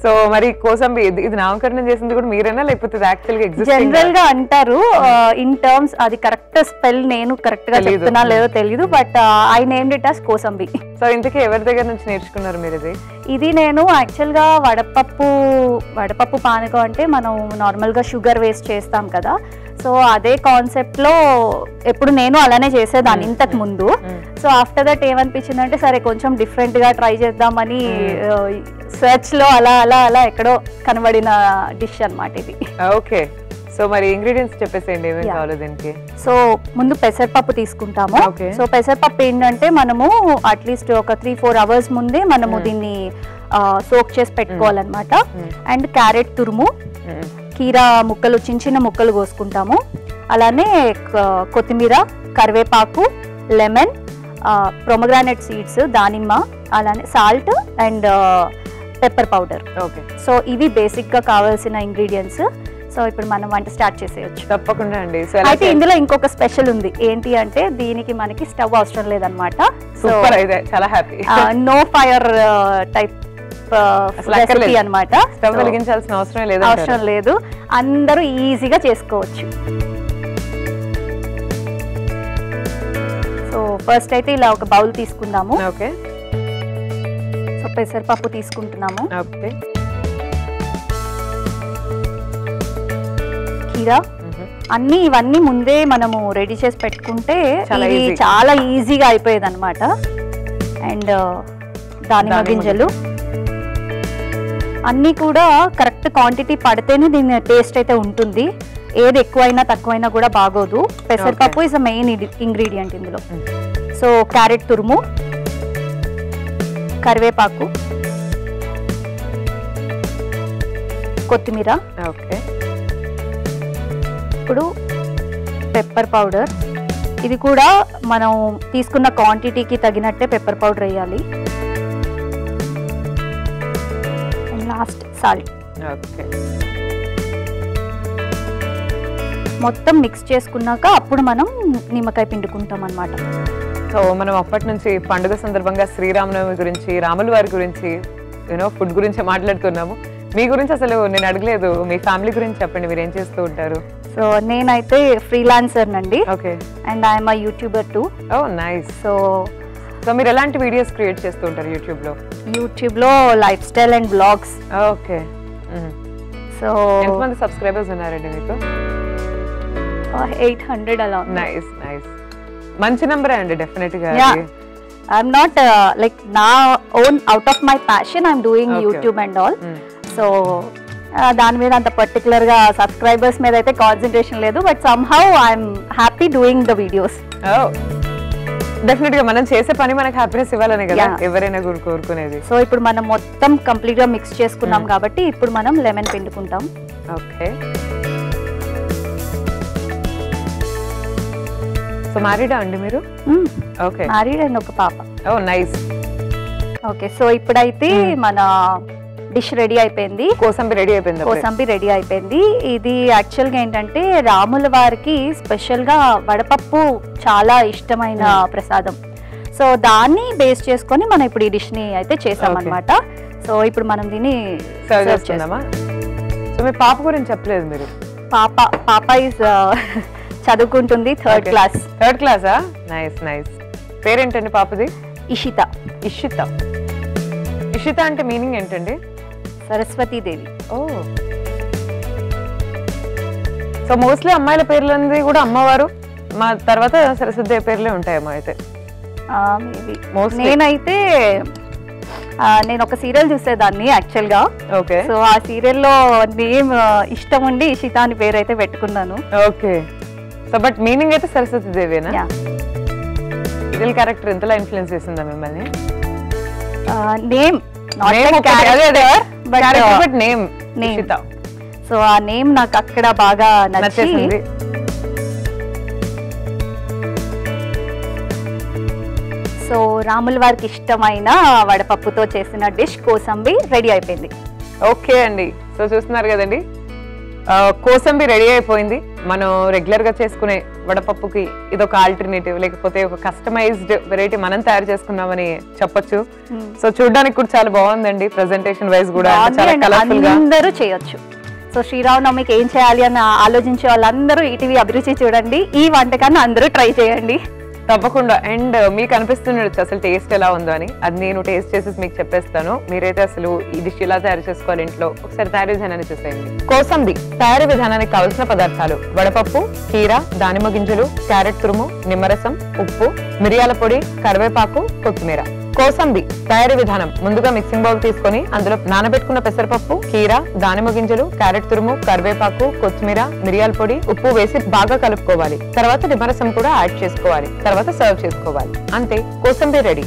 So మరి కోసంబి ఇది ఇది నామకరణం చేసింది కూడా మీరేనా లేకపోతే ఇది యాక్చువల్ గా ఎగ్జిస్టింగ్ జనరల్ గా అంటారు ఇన్ టర్మ్స్ అది కరెక్ట్ స్పెల్ నేను కరెక్ట్ గా తెలీదు. చెప్తున్నా లేదో తెలియదు but I named it as kosambi so ఇంతకీ ఎవరి దగ్గర నుంచి నేర్చుకున్నారు మీరు ఇది ఇది నేను యాక్చువల్గా వడపప్పు వడపప్పు పానకం అంటే మనం నార్మల్గా షుగర్ వేస్ట్ చేస్తాం కదా సో అదే కాన్సెప్ట్లో ఎప్పుడు నేను అలానే చేసేదాన్ని ఇంతకు ముందు సో ఆఫ్టర్ దట్ ఏమనిపించింది అంటే సరే కొంచెం డిఫరెంట్గా ట్రై చేద్దామని సెర్చ్లో అలా అలా అలా ఎక్కడో కనబడిన డిష్ అన్నమాట ఇది ఓకే సో మరి ఇంగ్రీడియంట్స్ చెప్పేసేయండి ఏమేమి Yeah. కావాలో దీనికి సో ముందు పెసరపప్పు తీసుకుంటాము Okay. సో పెసరపప్పు ఏంటంటే మనము అట్లీస్ట్ ఒక త్రీ ఫోర్ అవర్స్ ముందే మనము Hmm. దీన్ని సోక్ చేసి పెట్టుకోవాలన్నమాట Hmm. అండ్ క్యారెట్ తురుము మ్మ్. కీరా ముక్కలు చిన్న చిన్న ముక్కలు కోసుకుంటాము అలానే క- కొత్తిమీర కరివేపాకు లెమన్ ప్రొమగ్రానెట్ సీడ్స్ దానిమ్మ అలానే salt and pepper powder okay so ఇవి బేసిక్గా కావాల్సిన ఇంగ్రీడియంట్స్ సో ఇప్పుడు మనం వంట స్టార్ట్ చేసేయచ్చు తప్పకుండా అండి సో ఎలా అయితే ఇందులో ఇంకొక స్పెషల్ ఉంది ఏంటి అంటే దీనికి మనకి స్టవ్ అవసరం లేదనమాట సో సూపర్ అయితే చాలా హ్యాపీ నో ఫైర్ టైప్ అసలు అక్కర్లేదు. రెసిపీ అనమాట స్టవ్ వెలిగించాల్సిన అవసరం లేదు అవసరం లేదు అందరూ ఈజీగా చేసుకోవచ్చు సో ఫస్ట్ అయితే ఇలా ఒక బౌల్ తీసుకుందాము ఓకే సో పెసరపప్పు తీసుకుంటున్నాము ఓకే కీరా అన్ని ఇవన్నీ ముందే మనము రెడీ చేసి పెట్టుకుంటే చాలా ఇది easy. చాలా ఈజీగా అయిపోయేది అనమాట అండ్ దానిమ్మ దానిమ్మ గింజలు అన్నీ కూడా కరెక్ట్ క్వాంటిటీ పడితేనే దీని టేస్ట్ అయితే ఉంటుంది ఏది ఎక్కువైనా తక్కువైనా కూడా బాగోదు పెసరపప్పు ఇస్ అ మెయిన్ ఇంగ్రీడియంట్ ఇందులో Mm. సో క్యారెట్ తురుము కరివేపాకు కొత్తిమీర ఓకే ఇప్పుడు పెప్పర్ పౌడర్ ఇది కూడా మనం తీసుకున్న క్వాంటిటీకి తగినట్టే పెప్పర్ పౌడర్ వేయాలి అండ్ లాస్ట్ సాల్ట్ ఓకే మొత్తం మిక్స్ చేసుకున్నాక అప్పుడు మనం నిమ్మకాయ పిండుకుంటాం అన్నమాట సో మనం అప్పటి నుంచి పండుగ సందర్భంగా శ్రీరామనవమి గురించి రాముల వారి గురించి యూనో ఫుడ్ గురించి మాట్లాడుతున్నాము మీ గురించి అసలు నేను అడగలేదు మీ ఫ్యామిలీ గురించి చెప్పండి మీరు ఏం చేస్తూ ఉంటారు సో నేనైతే ఫ్రీలాన్సర్ నండి okay and I'm uh YouTuber too oh nice so so మీరు ఎలాంటి వీడియోస్ క్రియేట్ చేస్తూ ఉంటారు యూట్యూబ్ లో యూట్యూబ్లో lifestyle and blogs okay so ఎంతమంది సబ్స్క్రైబర్స్ ఉన్నారండి మీకు ఎయిట్ హండ్రెడ్ అలా ఉంది నైస్ నైస్ మంచి నెంబరే అండి డెఫినెట్ గా Yeah. అది. ఐఎమ్ నాట్ లైక్ నా own out of my passion I'm doing Okay. YouTube and all Mm. So దాని మీద అంత పర్టికులర్ గా సబ్స్క్రైబర్స్ మీద అయితే కాన్సన్ట్రేషన్ లేదు but somehow I'm happy doing the videos oh definite గా మనం చేసే పని మనకు హ్యాపీనెస్ ఇవ్వాలనే కదా Yeah. ఎవరైనా కోరు- కోరుకునేది సో ఇప్పుడు మనం మొత్తం కంప్లీట్ గా మిక్స్ చేసుకున్నాం Mm. కాబట్టి ఇప్పుడు మనం లెమన్ పిండుకుంటాం ఓకే సో మ్యారీడా అండి మీరు ఓకే మ్యారీడ్ అండ్ ఒక పాప ఓ నైస్ ఓకే సో ఇప్పుడైతే Mm. మన డిష్ రెడీ అయిపోయింది కోసం రెడీ అయిపోయింది అప్పుడే. కోసంబి రెడీ అయిపోయింది ఇది యాక్చువల్గా ఏంటంటే రాముల వారికి స్పెషల్గా వడపప్పు చాలా ఇష్టమైన Hmm. ప్రసాదం సో దాన్ని బేస్ చేసుకొని మనం ఇప్పుడు ఈ డిష్ని అయితే చేసామన్నమాట సో ఇప్పుడు మనం దీన్ని సర్వ్ serve చేస్తున్నామా సో మీ పాప గురించి చెప్పలేదు మీరు చేస్తాం. పాప పాప ఇస్ చదువుకుంటుంది థర్డ్ Okay. క్లాస్ థర్డ్ క్లాసా నైస్ నైస్ పేరేంటండి పాపది ఇషిత ఇషిత ఇషిత అంటే మీనింగ్ ఏంటండి సరస్వతీదేవి ఓ సో మోస్ట్లీ అమ్మాయిల పేర్లది కూడా అమ్మవారు మా తర్వాత సరస్వతి పేర్లే ఉంటాయేమో అయితే మేబీ Mostly. నేనైతే ఆ, నేను ఒక సీరియల్ చూసేదాన్ని యాక్చువల్గా ఓకే సో ఆ సీరియల్లో నేమ్ ఇష్టం ఉండి ఇషిత అని పేరు అయితే పెట్టుకున్నాను ఓకే సో బట్ మీనింగ్ అయితే సరస్వతి దేవేనా యా రియల్ క్యారెక్టర్ ఎంతలా ఇన్ఫ్లుయెన్స్ చేసిందా మిమ్మల్ని నేమ్ Name ఒకటి, అదే, అదే. Character but name name. Ishita so ఆ నేమ్ నాకు అక్కడ బాగా నచ్చి నచ్చేసింది సో రాముల వారికి ఇష్టమైన వడపప్పుతో చేసిన డిష్ కోసంబి రెడీ అయిపోయింది ఓకే అండి సో చూస్తున్నారు కదండి ఆ, కోసంబి రెడీ అయిపోయింది మనం రెగ్యులర్ గా చేసుకునే వడపప్పుకి ఇది ఒక ఆల్టర్నేటివ్ లేకపోతే ఒక కస్టమైజ్డ్ వెరైటీ మనం తయారు చేసుకున్నామని చెప్పొచ్చు సో చూడడానికి కూడా చాలా బాగుందండి ప్రెజెంటేషన్ వైజ్ కూడా అంటే చాలా బాగుంది and కలర్ఫుల్ గా అందరూ చేయొచ్చు సో శ్రీరామనవమికి ఏం చేయాలి అని ఆలోచించే వాళ్ళందరూ ఈటీవీ అభిరుచి చూడండి ఈ వంటకాన్ని అందరూ ట్రై చేయండి తప్పకుండా అండ్ మీకు అనిపిస్తుండొచ్చు అసలు టేస్ట్ ఎలా ఉందో అని అది నేను టేస్ట్ చేసేసి మీకు చెప్పేస్తాను మీరైతే అసలు ఈ డిష్ ఎలా తయారు చేసుకోవాలి ఇంట్లో ఒకసారి తయారీ విధానాన్ని చూసేయండి కోసంబి తయారీ విధానానికి కావలసిన పదార్థాలు వడపప్పు కీర దానిమ్మ గింజలు క్యారెట్ తురుము నిమ్మరసం ఉప్పు మిరియాల పొడి కరివేపాకు కొత్తిమీర కోసంబి తయారీ విధానం ముందుగా మిక్సింగ్ బౌల్ తీసుకొని అందులో నానబెట్టుకున్న పెసరపప్పు కీర దానిమ్మ గింజలు క్యారెట్ తురుము కరివేపాకు కొత్తిమీర మిరియాల పొడి ఉప్పు వేసి బాగా కలుపుకోవాలి తర్వాత నిమ్మరసం కూడా యాడ్ చేసుకోవాలి తర్వాత సర్వ్ చేసుకోవాలి అంతే కోసంబి రెడీ